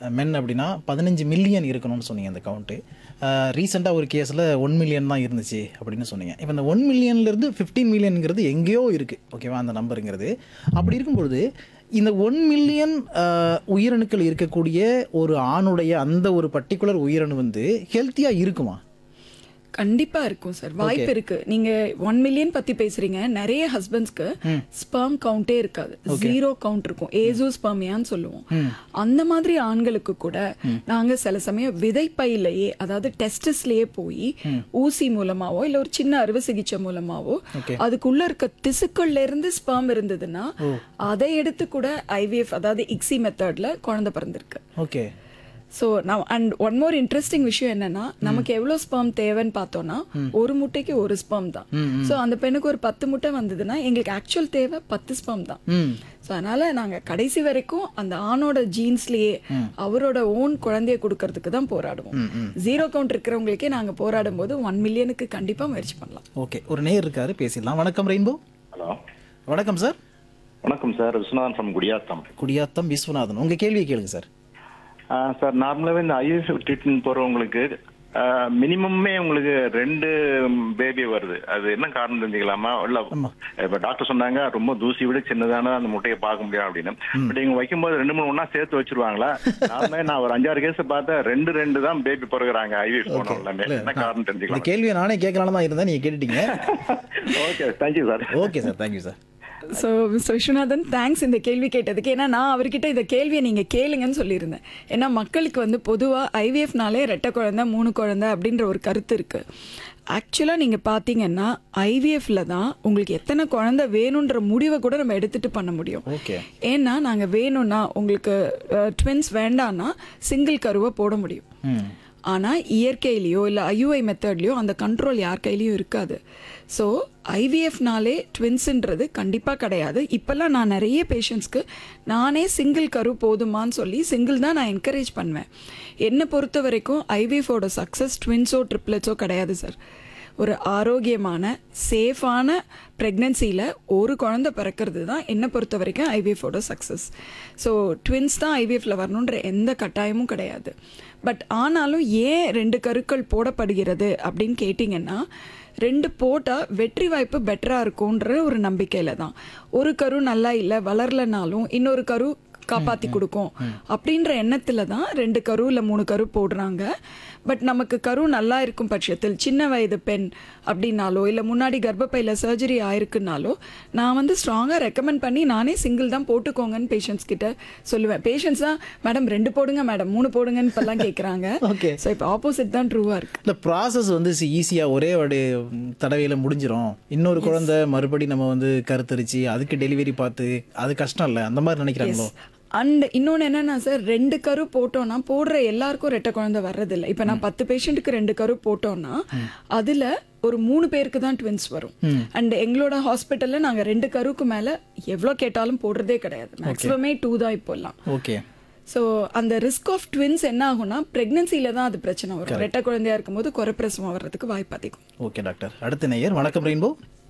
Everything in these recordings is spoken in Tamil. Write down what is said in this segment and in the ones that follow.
மென் அப்படின்னா பதினஞ்சு மில்லியன் இருக்கணும்னு சொன்னீங்க அந்த கவுண்ட்டு ரீசெண்டாக ஒரு கேஸில் ஒன் மில்லியன் தான் இருந்துச்சு அப்படின்னு சொன்னீங்க இப்போ இந்த ஒன் மில்லியன்லேருந்து ஃபிஃப்டீன் மில்லியனுங்கிறது எங்கேயோ இருக்குது ஓகேவா அந்த நம்பருங்கிறது அப்படி இருக்கும்பொழுது இந்த ஒன் மில்லியன் உயிரணுக்கள் இருக்கக்கூடிய ஒரு ஆணுடைய அந்த ஒரு பர்டிகுலர் உயிரணு வந்து ஹெல்த்தியாக இருக்குமா கண்டிப்பா இருக்கும் சார் வாய்ப்பு இருக்கு நீங்க ஒன் மில்லியன் பத்தி பேசுறீங்க நிறைய ஹஸ்பண்ட்ஸ்க்கு ஸ்பெர்ம் கவுண்டே இருக்காது ஜீரோ கவுண்ட் இருக்கும் ஏசோ ஸ்பெர்மியான்னு சொல்லுவோம் அந்த மாதிரி ஆண்களுக்கு கூட நாங்க சில சமயம் விதைப்பையிலேயே அதாவது டெஸ்டஸ்லயே போய் ஊசி மூலமாவோ இல்ல ஒரு சின்ன அறுவை சிகிச்சை மூலமாவோ அதுக்குள்ள இருக்க திசுக்கள்ல இருந்து ஸ்பெர்ம் இருந்ததுன்னா அதை எடுத்து கூட ஐவிஎஃப் அதாவது இக்ஸி மெத்தட்ல குழந்தை பிறந்திருக்கு ஓகே ஸோ நான் அண்ட் ஒன் மோர் இன்ட்ரெஸ்டிங் விஷயம் என்னன்னா நமக்கு எவ்வளோ ஸ்பெர்ம் தேவைன்னு பார்த்தோம்னா ஒரு முட்டைக்கு ஒரு ஸ்பெர்ம் தான் ஸோ அந்த பெண்ணுக்கு ஒரு பத்து முட்டை வந்ததுன்னா எங்களுக்கு ஆக்சுவல் தேவை பத்து ஸ்பெர்ம் தான் ம் ஸோ அதனால நாங்க கடைசி வரைக்கும் அந்த ஆணோட ஜீன்ஸ்லயே அவரோட ஓன் குழந்தைய கொடுக்கறதுக்கு தான் போராடுவோம் ஜீரோ கவுண்ட் இருக்கிறவங்களுக்கே நாங்க போராடும் போது ஒன் மில்லியனுக்கு கண்டிப்பா முயற்சி பண்ணலாம் ஓகே ஒரு நேர் இருக்காரு பேசிடலாம் வணக்கம் ரெயின்போ ஹலோ வணக்கம் சார் வணக்கம் சார் விஸ்வநாதன் ஃப்ரம் குடியாத்தம் குடியாத்தம் விஸ்வநாதன் உங்கள் கேள்வியை கேளுங்க சார் ஆ, சார் நார்மலாகவே இந்த ஐஎஃப் ட்ரீட்மெண்ட் போகிறவங்களுக்கு மினிமமே உங்களுக்கு ரெண்டு பேபி வருது அது என்ன காரணம் தெரிஞ்சுக்கலாமா இல்ல இப்ப டாக்டர் சொன்னாங்க ரொம்ப தூசி விட சின்னதான அந்த முட்டையை பார்க்க முடியும் அப்படின்னு பட் இவங்க வைக்கும்போது ரெண்டு மூணு ஒண்ணா சேர்த்து வச்சிருவாங்களா நார்மலே நான் ஒரு அஞ்சாறு கேஸ் பார்த்தேன் ரெண்டு ரெண்டு தான் பேபி பிறகுறாங்க ஐவிஎஃப் போனோம் எல்லாமே என்ன காரணம் இந்த தெரிஞ்சுக்கலாம் கேள்வியை நானே கேட்கலான்னு தான் இருந்தேன் நீங்கள் கேட்டுட்டீங்க okay thank you sir okay sir thank you sir so mister Viswanathan thanks இந்த கேள்வி கேட்டதுக்கு ஏன்னா நான் அவர்கிட்ட இந்த கேள்வியை நீங்கள் கேளுங்கன்னு சொல்லியிருந்தேன் ஏன்னா மக்களுக்கு வந்து பொதுவாக ஐவிஎஃப்னாலே ரெட்டை குழந்தை மூணு குழந்தை அப்படின்ற ஒரு கருத்து இருக்குது ஆக்சுவலாக நீங்கள் பார்த்தீங்கன்னா ஐவிஎஃப்ல தான் உங்களுக்கு எத்தனை குழந்தை வேணுன்ற முடிவை கூட நம்ம எடுத்துட்டு பண்ண முடியும் ஓகே ஏன்னா நாங்கள் வேணும்னா உங்களுக்கு ட்வின்ஸ் வேண்டான்னா சிங்கிள் கருவை போட முடியும் ம் ஆனால் இயற்கையிலையோ இல்லை ஐயுஐ மெத்தட்லையோ அந்த கண்ட்ரோல் யார் கையிலையும் இருக்காது ஸோ ஐவிஎஃப்னாலே ட்வின்ஸுன்றது கண்டிப்பாக கிடையாது இப்போல்லாம் நான் நிறைய பேஷண்ட்ஸ்க்கு நானே சிங்கிள் கரு போதுமான்னு சொல்லி சிங்கிள் தான் நான் என்கரேஜ் பண்ணுவேன் என்னை பொறுத்த வரைக்கும் ஐவிஎஃபோட சக்ஸஸ் ட்வின்ஸோ ட்ரிப்ளெட்ஸோ கிடையாது சார் ஒரு ஆரோக்கியமான சேஃபான ப்ரெக்னென்சியில் ஒரு குழந்தை பிறக்கிறது தான் என்னை பொறுத்த வரைக்கும் ஐவிஎஃபோட சக்ஸஸ் ஸோ ட்வின்ஸ் தான் ஐவிஎஃப்ல வரணுன்ற எந்த கட்டாயமும் கிடையாது பட் ஆனாலும் ஏன் ரெண்டு கருக்கள் போடப்படுகிறது அப்படின்னு கேட்டிங்கன்னா ரெண்டு போட்டால் வெற்றி வாய்ப்பு பெட்டராக இருக்கும்ன்ற ஒரு நம்பிக்கையில் தான் ஒரு கரு நல்லா இல்லை வளரலனாலும் இன்னொரு கரு காப்பாத்தி கொடுக்கும் அப்படின்ற எண்ணத்துல தான் ரெண்டு கரு இல்ல மூணு கரு போடுறாங்க பட் நமக்கு கரு நல்லா இருக்கும் பட்சத்தில் சின்ன வயது பெண் அப்படின்னாலோ இல்ல முன்னாடி கர்ப்பப்பையில சர்ஜரி ஆயிருக்குனாலோ நான் வந்து ஸ்ட்ராங்கா ரெக்கமெண்ட் பண்ணி நானே சிங்கிள் தான் போட்டுக்கோங்கன்னு பேஷண்ட்ஸ் கிட்ட சொல்லுவேன் பேஷண்ட்ஸ் தான் மேடம் ரெண்டு போடுங்க மேடம் மூணு போடுங்கன்னு இப்பெல்லாம் கேக்குறாங்க Okay. ஸோ இப்போ ஆப்போசிட் தான் ட்ரூவா இருக்கு இந்த ப்ராசஸ் வந்து ஈஸியாக ஒரே ஒரு தடவையில் முடிஞ்சிரும் இன்னொரு குழந்தை மறுபடி நம்ம வந்து கருத்தரிச்சு அதுக்கு டெலிவரி பார்த்து அது கஷ்டம் இல்லை அந்த மாதிரி நினைக்கிறாங்களோ அண்ட் இன்னொன்று என்னன்னா சார் ரெண்டு கரு போட்டோம்னா போடுற எல்லாருக்கும் ரெட்டை குழந்தை வர்றதில்லை இப்போ நான் பத்து பேஷண்ட்டுக்கு ரெண்டு கரு போட்டோம்னா அதுல ஒரு மூணு பேருக்கு தான் ட்வின்ஸ் வரும் அண்ட் எங்களோட ஹாஸ்பிட்டல்ல நாங்க ரெண்டு கருக்கு மேல எவ்வளோ கேட்டாலும் போடுறதே கிடையாது மேக்ஸிமமே டூ தான் இப்போல்லாம் ஓகே ஸோ அந்த ரிஸ்க் ஆஃப் ட்வின்ஸ் என்ன ஆகும்னா பிரெக்னன்சில தான் அது பிரச்சனை வரும் ரெட்டை குழந்தையா இருக்கும்போது குறைப்பிரசவம் வர்றதுக்கு வாய்ப்பு அதிகம் ஓகே டாக்டர் அடுத்த நேயர் வணக்கம் ரெயின்போ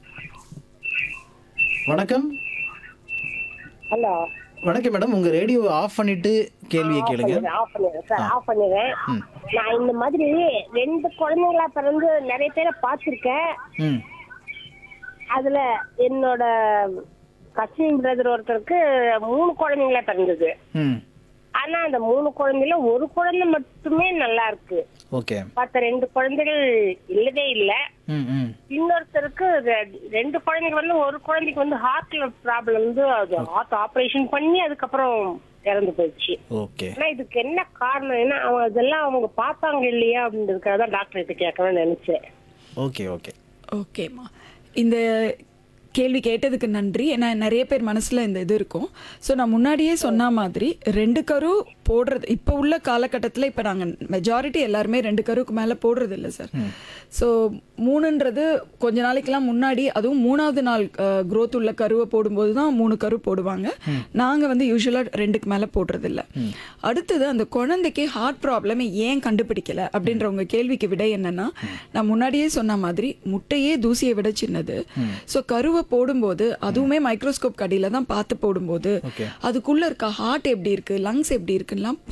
வணக்கம் ஹலோ வணக்கம் மேடம் உங்க ரேடியோ ஆஃப் பண்ணிட்டு கேள்வியை கேளுங்க ஆஃப் பண்ணிடுறேன் சார் ஆஃப் பண்ணிடுறேன் நான் இந்த மாதிரி ரெண்டு குழந்தைங்களா பிறந்து நிறைய பேரை பார்த்துருக்கேன் ம் அதுல என்னோட கசின் பிரதர் ஒருத்தருக்கு மூணு குழந்தைங்களா பிறந்தது ம் ஆனா அந்த மூணு குழந்தைல ஒரு குழந்தை மட்டுமே நல்லா இருக்கு ஓகே மத்த ரெண்டு குழந்தைகள் இல்லவே இல்ல ம் ம் இன்னொருத்தருக்கு ரெ- ரெண்டு குழந்தைங்க வந்து ஒரு குழந்தைக்கு வந்து ஹார்ட்ல ப்ராப்ளம் வந்து அது ஹார்ட் ஆபரேஷன் பண்ணி அதுக்கப்புறம் இறந்து போயிடுச்சு ஓகே ஆனா இதுக்கு என்ன காரணம் ஏன்னா அவங்க இதெல்லாம் அவங்க பார்த்தாங்க இல்லையா அப்படின்றதுக்காக தான் டாக்டர் கிட்ட கேட்கணும்னு நினைச்சேன் ஓகே ஓகே ஓகேம்மா இந்த கேள்வி கேட்டதுக்கு நன்றி ஏன்னா நிறைய பேர் மனசுல இந்த இது இருக்கும் ஸோ நான் முன்னாடியே சொன்ன மாதிரி ரெண்டு கரு போடுறது இப்போ உள்ள காலகட்டத்தில் இப்போ நாங்கள் மெஜாரிட்டி எல்லாருமே ரெண்டு கருக்கு மேலே போடுறது இல்லை சார் ஸோ மூணுன்றது கொஞ்ச நாளைக்கெல்லாம் முன்னாடி அதுவும் மூணாவது நாள் growth உள்ள கருவை போடும்போது தான் மூணு கரு போடுவாங்க நாங்கள் வந்து யூஸ்வலாக ரெண்டுக்கு மேலே போடுறது இல்ல அடுத்தது அந்த குழந்தைக்கு ஹார்ட் ப்ராப்ளம் ஏன் கண்டுபிடிக்கல அப்படின்ற உங்க கேள்விக்கு விடை என்னன்னா நான் முன்னாடியே சொன்ன மாதிரி முட்டையே தூசியை விட சின்னது ஸோ கருவை போடும்போது அதுவுமே மைக்ரோஸ்கோப் கடியில தான் பார்த்து போடும்போது Okay. அதுக்குள்ள இருக்க ஹார்ட் எப்படி இருக்கு லங்ஸ் எப்படி இருக்குலாம்